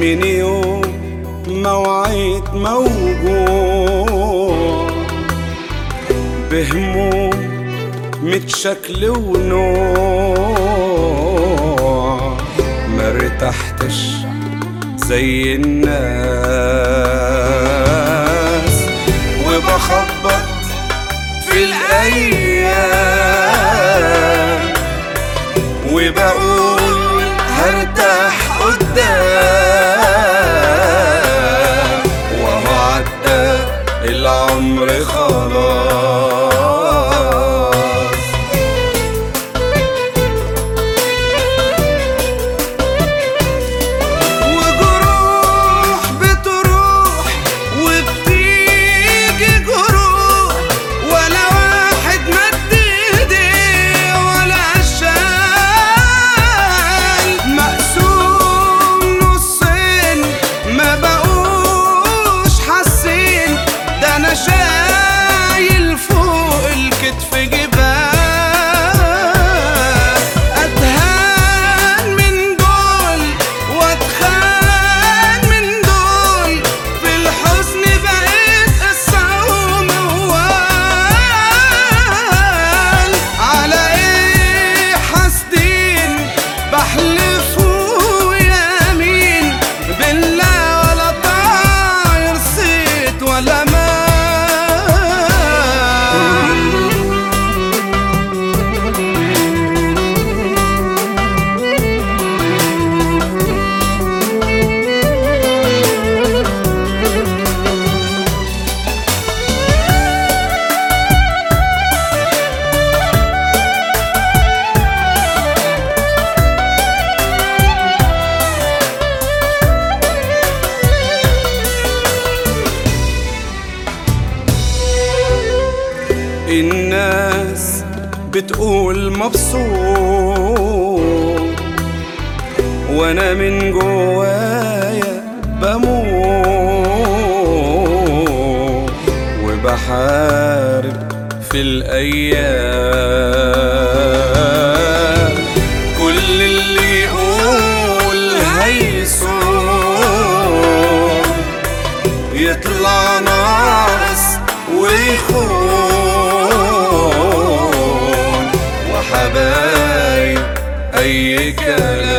من يوم ما وعيت موجوع بهموم متشكل ونوع ما ارتحتش زي الناس وبخبط في الأيام وبقول هرتاح قدام وهو عدى العمر خلاص وجروح بتروح وبتيجي جروح ولا واحد مد ايديه ولا شال مقسوم نصين ما بقوش حاسين ده انا شايل فوق الكتف جبال اتهان من دول واتخان من دول في الحزن بقيت قصة وموال على ايه حاسدين بحلف ويمين بالله ولا طاير صيت ولا مال الناس بتقول مبسوط وانا من جوايا بموت وبحارب في الايام كل اللي يقول هيسوق يطلع ناقص ويخون وحبايب اي كلام